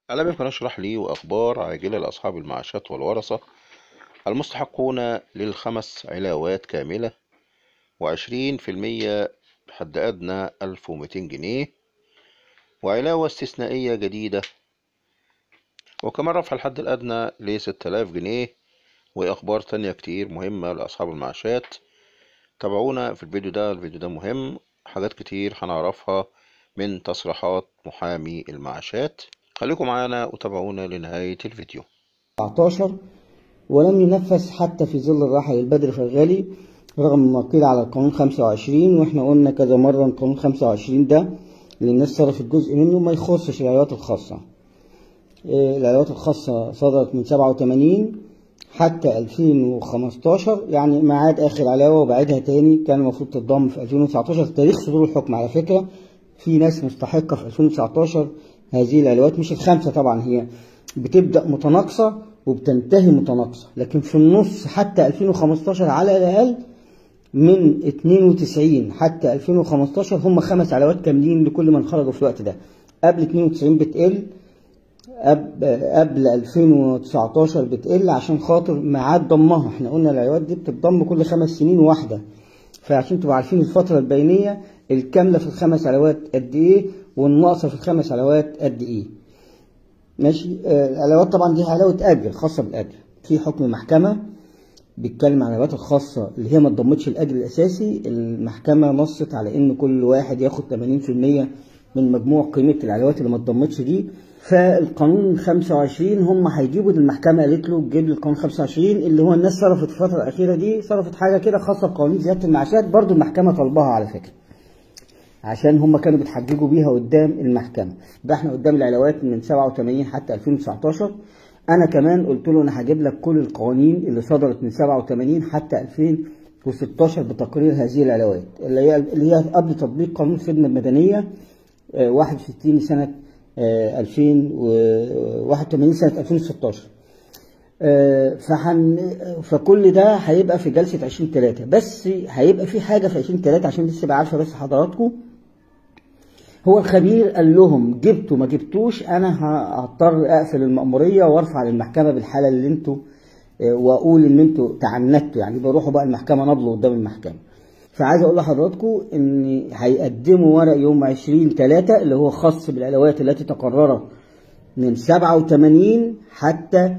ألا يمكن أشرح لي وأخبار عاجلة لأصحاب المعاشات والورثة المستحقون للخمس علاوات كاملة وعشرين في المية بحد أدنى ألف ومتين جنيه وعلاوة استثنائية جديدة وكمان رفع الحد الأدنى لستة آلاف جنيه وأخبار تانية كتير مهمة لأصحاب المعاشات تابعونا في الفيديو ده الفيديو ده مهم حاجات كتير هنعرفها من تصريحات محامي المعاشات خليكم معانا وتابعونا لنهاية الفيديو 19 ولم ينفذ حتى في ظل الراحل البدر فرغالي رغم ما قيل على القانون 25 واحنا قلنا كذا مرة القانون 25 ده اللي الناس صرفت جزء منه ما يخصش العيادات الخاصة إيه، العيادات الخاصة صدرت من 87 حتى 2015 يعني ميعاد آخر علاوة وبعدها تاني كان المفروض تتضم في 2019 تاريخ صدور الحكم على فكرة في ناس مستحقة في 2019 هذه العلاوات مش الخمسة طبعا هي بتبدأ متناقصة وبتنتهي متناقصة لكن في النص حتى 2015 على الأقل من 92 حتى 2015 هم خمس علاوات كاملين لكل من خرجوا في الوقت ده قبل 92 بتقل قبل قبل 2019 بتقل عشان خاطر ميعاد ضمها احنا قلنا العلاوات دي بتتضم كل خمس سنين واحدة فعشان تبقوا عارفين الفترة البينية الكاملة في الخمس علاوات قد ايه والناقصة في الخمس علاوات قد ايه ماشي آه، العلاوات طبعا دي علاوة أجر خاصة بالأجر في حكم محكمة بيتكلم عن العلاوات الخاصة اللي هي ما اتضمتش الأجر الأساسي المحكمة نصت على إن كل واحد ياخد 80% من مجموع قيمة العلاوات اللي ما اتضمتش دي فالقانون 25 هم هيجيبوا المحكمة قالت له جيب لي القانون 25 اللي هو الناس صرفت في الفترة الأخيرة دي صرفت حاجة كده خاصة بقوانين زيادة المعاشات برضو المحكمة طلبها على فكرة عشان هم كانوا بيتحججوا بيها قدام المحكمة يبقى احنا قدام العلاوات من 87 حتى 2019 انا كمان قلت له انا هجيب لك كل القوانين اللي صدرت من 87 حتى 2016 بتقرير هذه العلاوات اللي هي اللي هي قبل تطبيق قانون الخدمة المدنية آه، 61 سنة آه، 2081 سنة 2016 آه، فحن فكل ده هيبقى في جلسة 20 3 بس هيبقى في حاجة في 20 3 عشان بس تبقى عارفة بس حضراتكم هو الخبير قال لهم جبتوا ما جبتوش انا هضطر اقفل المأمورية وارفع للمحكمة بالحالة اللي انتوا آه، واقول ان انتوا تعنتوا يعني بيروحوا بقى المحكمة نضلوا قدام المحكمة فعايز اقول لحضراتكم ان هيقدموا ورق يوم 20 3 اللي هو خاص بالعلاوات التي تقررت من 87 حتى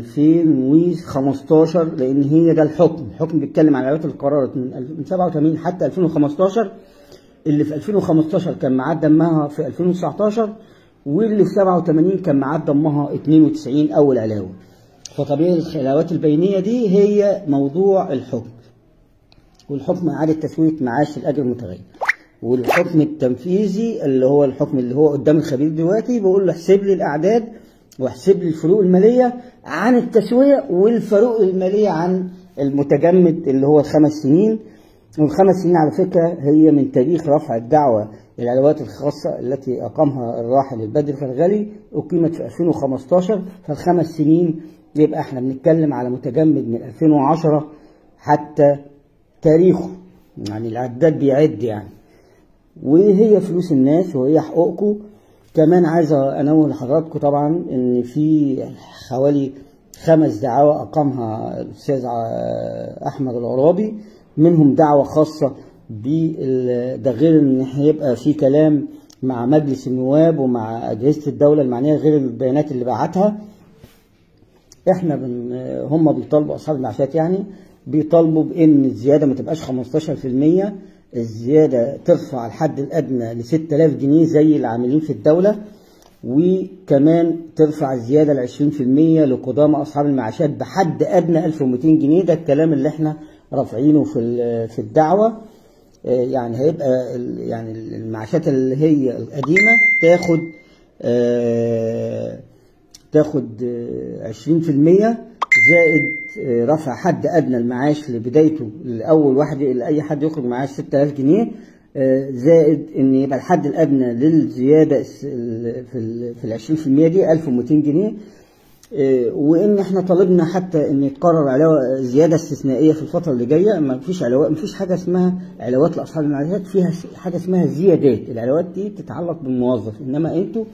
2015 لان هي ده الحكم الحكم بيتكلم عن العلاوات اللي قررت من من 87 حتى 2015 اللي في 2015 كان ميعاد دمها في 2019 واللي في 87 كان ميعاد ضمها 92 اول علاوه فطبيعي العلاوات البينيه دي هي موضوع الحكم والحكم اعاده تسويه معاش الاجر المتغير والحكم التنفيذي اللي هو الحكم اللي هو قدام الخبير دلوقتي بقول له احسب لي الاعداد واحسب لي الفروق الماليه عن التسويه والفروق الماليه عن المتجمد اللي هو الخمس سنين والخمس سنين على فكره هي من تاريخ رفع الدعوه العلاوات الخاصه التي اقامها الراحل البدر فرغلي اقيمت في 2015 فالخمس سنين يبقى احنا بنتكلم على متجمد من 2010 حتى تاريخه يعني العداد بيعد يعني وهي فلوس الناس وهي حقوقكم كمان عايز انوه لحضراتكم طبعا ان في حوالي خمس دعاوى اقامها الاستاذ ع- احمد العرابي منهم دعوه خاصه بال- ده غير ان هيبقى في كلام مع مجلس النواب ومع اجهزه الدوله المعنيه غير البيانات اللي بعتها احنا بن هم بيطالبوا اصحاب المعاشات يعني بيطالبوا بان الزياده ما تبقاش 15% الزياده ترفع الحد الادنى ل 6000 جنيه زي العاملين في الدوله وكمان ترفع الزياده ل 20% لقدامى اصحاب المعاشات بحد ادنى 1200 جنيه ده الكلام اللي احنا رافعينه في ال- في الدعوه آه، يعني هيبقى ال- يعني المعاشات اللي هي القديمه تاخد آه، تاخد آه، 20% زائد آه، رفع حد ادنى المعاش لبدايته لاول واحد لاي حد يخرج معاش 6000 جنيه آه، زائد ان يبقى الحد الادنى للزياده الس- ال- في ال في ال 20% دي 1200 جنيه آه، وان احنا طالبنا حتى ان يتقرر علاوه زياده استثنائيه في الفتره اللي جايه ما فيش علاوات ما فيش حاجه اسمها علاوات لاصحاب المعاشات فيها س- حاجه اسمها زيادات العلاوات دي تتعلق بالموظف انما انتوا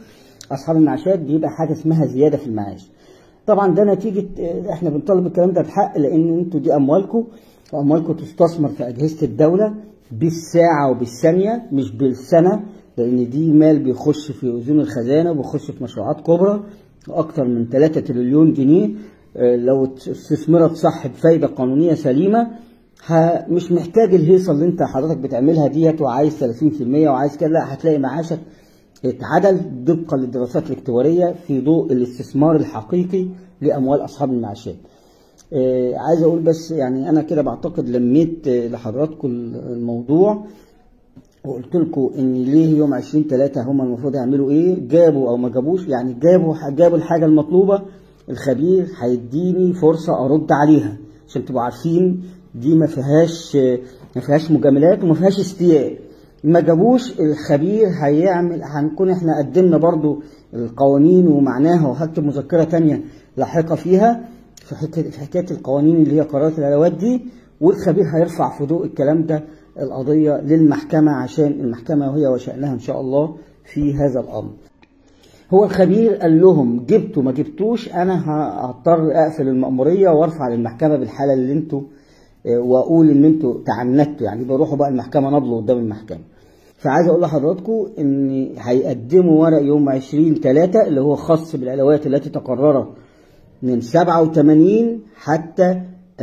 اصحاب المعاشات بيبقى حاجه اسمها زياده في المعاش طبعا ده نتيجه آه، احنا بنطالب الكلام ده بحق لان انتوا دي اموالكم واموالكم تستثمر في اجهزه الدوله بالساعه وبالثانيه مش بالسنه لان دي مال بيخش في اذون الخزانه وبيخش في مشروعات كبرى اكتر من 3 تريليون جنيه آه، لو استثمرت صح بفايده قانونيه سليمه ه- مش محتاج الهيصه اللي انت حضرتك بتعملها ديت وعايز 30% وعايز كده لا هتلاقي معاشك اتعدل طبقا للدراسات الاكتواريه في ضوء الاستثمار الحقيقي لاموال اصحاب المعاشات. آه، عايز اقول بس يعني انا كده بعتقد لميت آه، لحضراتكم الموضوع وقلت لكم ان ليه يوم 20 3 هم المفروض يعملوا ايه جابوا او ما جابوش يعني جابوا جابوا الحاجه المطلوبه الخبير هيديني فرصه ارد عليها عشان تبقوا عارفين دي ما فيهاش ما فيهاش مجاملات وما فيهاش استياء ما جابوش الخبير هيعمل هنكون احنا قدمنا برضو القوانين ومعناها وهكتب مذكره تانية لاحقه فيها في حكايه في حكايه القوانين اللي هي قرارات الادوات دي والخبير هيرفع في ضوء الكلام ده القضيه للمحكمه عشان المحكمه وهي وشانها ان شاء الله في هذا الامر. هو الخبير قال لهم جبتوا ما جبتوش انا هضطر اقفل المأموريه وارفع للمحكمه بالحاله اللي انتوا آه، واقول ان انتوا تعنتوا يعني بيروحوا بقى المحكمه نضلوا قدام المحكمه. فعايز اقول لحضراتكم ان هيقدموا ورق يوم 20 3 اللي هو خاص بالادوات التي تقرر من 87 حتى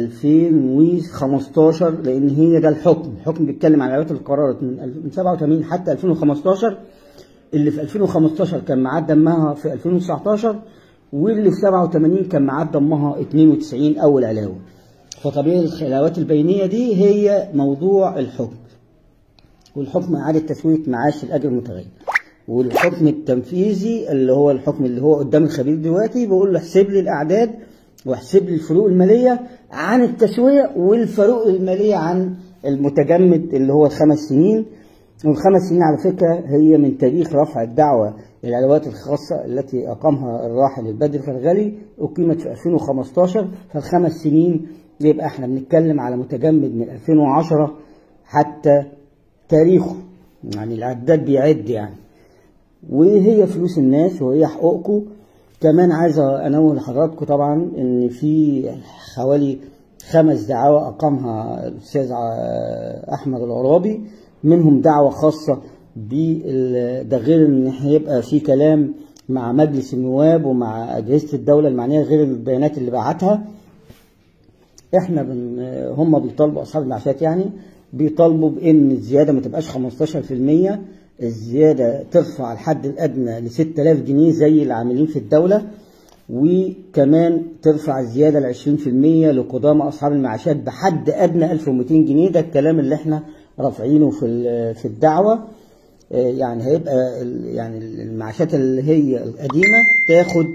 2015 لان هي ده الحكم الحكم بيتكلم على الادوات اللي قررت من ال- من 87 حتى 2015 اللي في 2015 كان ميعاد دمها في 2019 واللي في 87 كان ميعاد دمها 92 اول علاوه فطبيعي العلاوات البينيه دي هي موضوع الحكم والحكم إعادة تسوية معاش الأجر المتغير والحكم التنفيذي اللي هو الحكم اللي هو قدام الخبير دلوقتي بقول له احسب لي الأعداد واحسب لي الفروق المالية عن التسوية والفروق المالية عن المتجمد اللي هو الخمس سنين والخمس سنين على فكرة هي من تاريخ رفع الدعوة العلاوات الخاصة التي أقامها الراحل البدر فرغلي أقيمت في 2015 فالخمس سنين يبقى احنا بنتكلم على متجمد من 2010 حتى تاريخه يعني العداد بيعد يعني وهي فلوس الناس وهي حقوقكم كمان عايز انوه لحضراتكم طبعا ان في حوالي خمس دعاوى اقامها الاستاذ ع- احمد العرابي منهم دعوه خاصه بال- ده غير ان هيبقى في كلام مع مجلس النواب ومع اجهزه الدوله المعنيه غير البيانات اللي بعتها احنا بن هم بيطالبوا اصحاب المعاشات يعني بيطالبوا بان الزياده ما تبقاش 15% الزياده ترفع الحد الادنى ل 6000 جنيه زي العاملين في الدوله وكمان ترفع الزياده ل 20% لقدامى اصحاب المعاشات بحد ادنى 1200 جنيه ده الكلام اللي احنا رافعينه في ال- في الدعوه آه، يعني هيبقى ال- يعني المعاشات اللي هي القديمه تاخد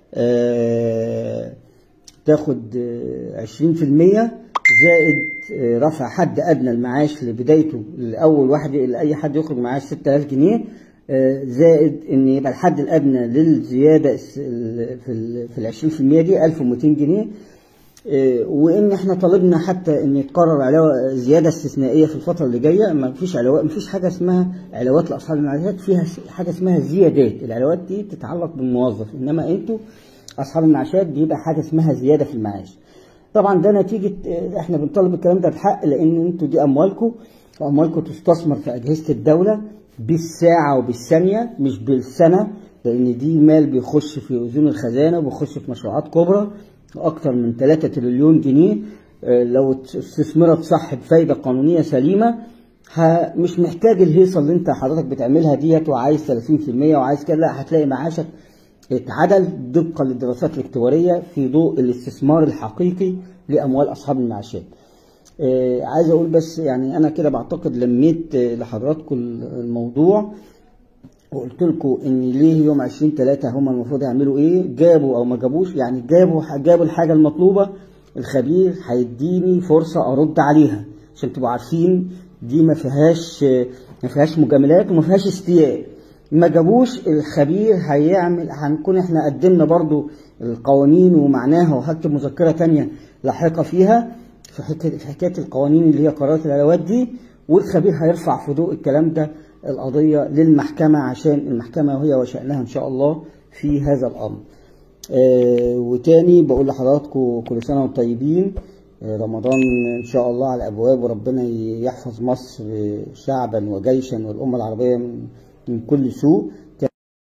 آه، تاخد آه، 20% زائد آه، رفع حد ادنى المعاش لبدايته لاول واحد لاي حد يخرج معاش 6000 جنيه آه، زائد ان يبقى الحد الادنى للزياده الس- ال- في ال في ال 20% دي 1200 جنيه آه، وان احنا طالبنا حتى ان يتقرر علاوه زياده استثنائيه في الفتره اللي جايه ما فيش علاوات ما فيش حاجه اسمها علاوات لاصحاب المعاشات فيها ش- حاجه اسمها زيادات العلاوات دي تتعلق بالموظف انما انتوا اصحاب المعاشات بيبقى حاجه اسمها زياده في المعاش طبعا ده نتيجه آه، احنا بنطالب الكلام ده بحق لان انتوا دي اموالكم واموالكم تستثمر في اجهزه الدوله بالساعه وبالثانيه مش بالسنه لان دي مال بيخش في اذون الخزانه وبيخش في مشروعات كبرى اكتر من 3 تريليون جنيه آه، لو استثمرت صح بفايده قانونيه سليمه ه- مش محتاج الهيصه اللي انت حضرتك بتعملها ديت وعايز 30% وعايز كده لا هتلاقي معاشك اتعدل طبقا للدراسات الاكتواريه في ضوء الاستثمار الحقيقي لاموال اصحاب المعاشات. آه، عايز اقول بس يعني انا كده بعتقد لميت آه، لحضراتكم الموضوع وقلت لكم ان ليه يوم 20 3 هم المفروض يعملوا ايه جابوا او ما جابوش يعني جابوا جابوا الحاجه المطلوبه الخبير هيديني فرصه ارد عليها عشان تبقوا عارفين دي ما فيهاش ما فيهاش مجاملات وما فيهاش استياء ما جابوش الخبير هيعمل هنكون احنا قدمنا برضو القوانين ومعناها وهكتب مذكره تانية لاحقه فيها في حكايه في حكايه القوانين اللي هي قرارات الادوات دي والخبير هيرفع في ضوء الكلام ده القضية للمحكمة عشان المحكمة هي وشأنها إن شاء الله في هذا الأمر آه وتاني بقول لحضراتكم كل سنة وانتم طيبين آه رمضان إن شاء الله على الأبواب وربنا يحفظ مصر شعبا وجيشا والأمة العربية من من كل سوء